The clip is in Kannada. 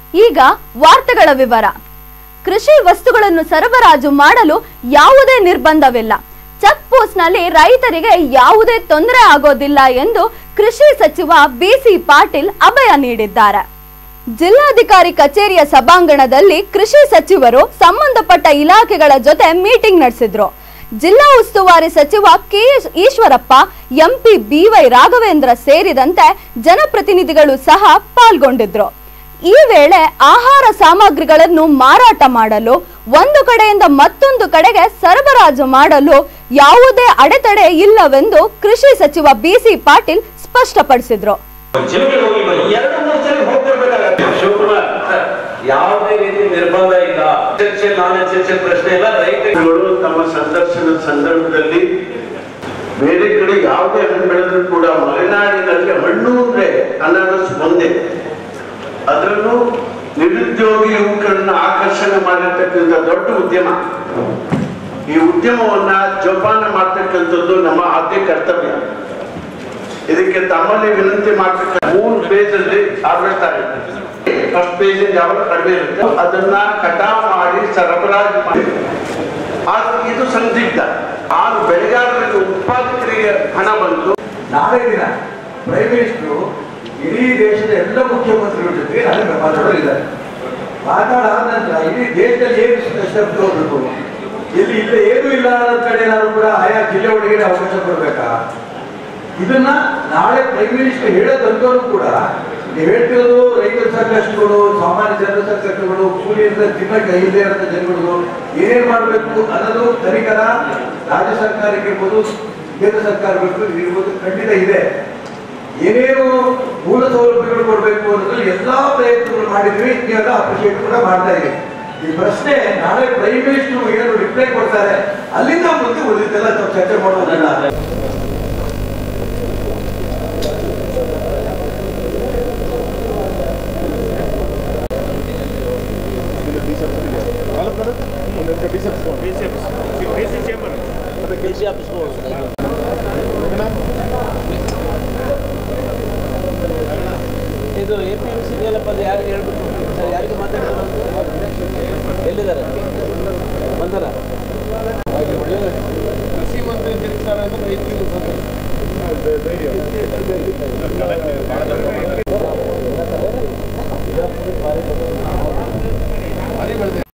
ಈಗ ವಾರ್ತೆಗಳ ವಿವರ ಕೃಷಿ ವಸ್ತುಗಳನ್ನು ಸರಬರಾಜು ಮಾಡಲು ಯಾವುದೇ ನಿರ್ಬಂಧವಿಲ್ಲ ಚೆಕ್ ಪೋಸ್ಟ್ನಲ್ಲಿ ರೈತರಿಗೆ ಯಾವುದೇ ತೊಂದರೆ ಆಗೋದಿಲ್ಲ ಎಂದು ಕೃಷಿ ಸಚಿವ ಬಿಸಿ ಪಾಟೀಲ್ ಅಭಯ ನೀಡಿದ್ದಾರೆ ಜಿಲ್ಲಾಧಿಕಾರಿ ಕಚೇರಿಯ ಸಭಾಂಗಣದಲ್ಲಿ ಕೃಷಿ ಸಚಿವರು ಸಂಬಂಧಪಟ್ಟ ಇಲಾಖೆಗಳ ಜೊತೆ ಮೀಟಿಂಗ್ ನಡೆಸಿದ್ರು ಜಿಲ್ಲಾ ಉಸ್ತುವಾರಿ ಸಚಿವ K Eshwarappa MP B Y Raghavendra ಸೇರಿದಂತೆ ಜನಪ್ರತಿನಿಧಿಗಳು ಸಹ ಪಾಲ್ಗೊಂಡಿದ್ರು ಈ ವೇಳೆ ಆಹಾರ ಸಾಮಗ್ರಿಗಳನ್ನು ಮಾರಾಟ ಮಾಡಲು ಒಂದು ಕಡೆಯಿಂದ ಮತ್ತೊಂದು ಕಡೆಗೆ ಸರಬರಾಜು ಮಾಡಲು ಯಾವುದೇ ಅಡೆತಡೆ ಇಲ್ಲವೆಂದು ಕೃಷಿ ಸಚಿವ ಬಿಸಿ ಪಾಟೀಲ್ ಸ್ಪಷ್ಟಪಡಿಸಿದ್ರು ಜಿಲ್ಲೆಗೆ ಹೋಗಿ ಬನ್ನಿ ಎರಡು ಮೂರು ಸಲ ಹೋಗ್ತಿರ್ಬೇಕಾಗತ್ತೆ ಶಿವಕುಮಾರ್ ಯಾವುದೇ ರೀತಿ ನಿರ್ಬಂಧ ಇಲ್ಲ ಎಸೆನ್ಷಿಯಲ್ ನಾನ್ ಎಸೆನ್ಷಿಯಲ್ ಪ್ರಶ್ನೆ ಇಲ್ಲ ರೈತರು ಗಳು ತಮ್ಮ ಸಂದರ್ಶನದ ಸಂದರ್ಭದಲ್ಲಿ ಬೇರೆ ಕಡೆ ಯಾವುದೇ ಹಣ್ಣು ಬೆಳೆದ್ರು ಕೂಡ ಮಲೆನಾಡಿನಲ್ಲಿ ಹಣ್ಣು ಅಂದ್ರೆ ಅನಾನಸ್ ಒಂದೇ ಅದರಲ್ಲೂ ನಿರುದ್ಯೋಗಿ ಯುವಕರನ್ನ ಆಕರ್ಷಣೆ ಮಾಡಿರ್ತಕ್ಕಂಥ ದೊಡ್ಡ ಉದ್ಯಮ ಈ ಉದ್ಯಮವನ್ನ ಜೋಪಾನ ಮಾಡ್ತಕ್ಕಂಥದ್ದು ನಮ್ಮ ಆದ್ಯ ಕರ್ತವ್ಯ ಇದಕ್ಕೆ ತಮ್ಮಲ್ಲಿ ವಿನಂತಿ ಮಾಡ್ತಕ್ಕ ಮೂರು ಪೇಜ್ ಅಲ್ಲಿ ಹಾರ್ವೆಸ್ಟ್ ಆಗುತ್ತೆ ಫಸ್ಟ್ ಪೇಜ್ ಯಾವಾಗ ಕಡಿಮೆ ಇರುತ್ತೆ ಅದನ್ನ ಕಟಾವ್ ಮಾಡಿ ಸರಬರಾಜು ಮಾಡಿ ಆದ್ರೆ ಇದು ಸಂದಿಗ್ಧ ಆಗ ಬೆಳೆಗಾರರಿಗೆ ಉತ್ಪಾದಕರಿಗೆ ಹಣ ಬಂತು ನಾಳೆ ದಿನ ಪ್ರೈಮ್ ಮಿನಿಸ್ಟ್ರು ಇಡೀ ದೇಶದ ಎಲ್ಲ ಮುಖ್ಯಮಂತ್ರಿಗಳ ಜೊತೆಗೆ ನನಗೆ ಮಾತಾಡೋರಿದ್ದಾರೆ ಮಾತಾಡಾದ ನಂತರ ಇಡೀ ದೇಶದಲ್ಲಿ ಏನು ಸ್ಪೆಷಲ್ ಹೋಗ್ಬೇಕು ಇಲ್ಲಿ ಇಲ್ಲ ಏನೂ ಇಲ್ಲ ಅನ್ನೋ ಕಡೆ ನಾನು ಕೂಡ ಆಯಾ ಜಿಲ್ಲೆ ಒಳಗೆ ಅವಕಾಶ ಕೊಡ್ಬೇಕಾ ಇದನ್ನ ನಾಳೆ ಪ್ರೈಮ್ ಮಿನಿಸ್ಟರ್ ಹೇಳೋದಂತವರು ಕೂಡ ನೀವು ಹೇಳ್ತಿರೋದು ರೈತರ ಸಂಕಷ್ಟಗಳು ಸಾಮಾನ್ಯ ಜನರ ಸಂಕಷ್ಟಗಳು ಕೂಲಿಯಿಂದ ತಿನ್ನಕ್ಕೆ ಇಲ್ಲದೆ ಇರೋ ಜನಗಳು ಏನೇನ್ ಮಾಡಬೇಕು ಅನ್ನೋದು ತನಿಖರ ರಾಜ್ಯ ಸರ್ಕಾರಕ್ಕೆ ಇರ್ಬೋದು ಕೇಂದ್ರ ಸರ್ಕಾರಗಳು ಇರ್ಬೋದು ಖಂಡಿತ ಇದೆ ಏನೇನು ಮೂಲ ಸೌಲಭ್ಯಗಳು ಕೊಡಬೇಕು ಅನ್ನೋದ್ರಲ್ಲಿ ಎಲ್ಲಾ ಪ್ರಯತ್ನಗಳು ಮಾಡಿದ್ವಿ ನೀವೆಲ್ಲ ಅಪ್ರಿಷಿಯೇಟ್ ಕೂಡ ಮಾಡ್ತಾ ಇದೀವಿ ಈ ಪ್ರಶ್ನೆ ನಾಳೆ ಪ್ರೈಮ್ ಮಿನಿಸ್ಟರ್ ಏನು ರಿಪ್ಲೈ ಕೊಡ್ತಾರೆ ಅಲ್ಲಿಂದ ಮುಂದೆ ಉಳಿದೆಲ್ಲ ನಾವು ಚರ್ಚೆ ಮಾಡೋದಲ್ಲ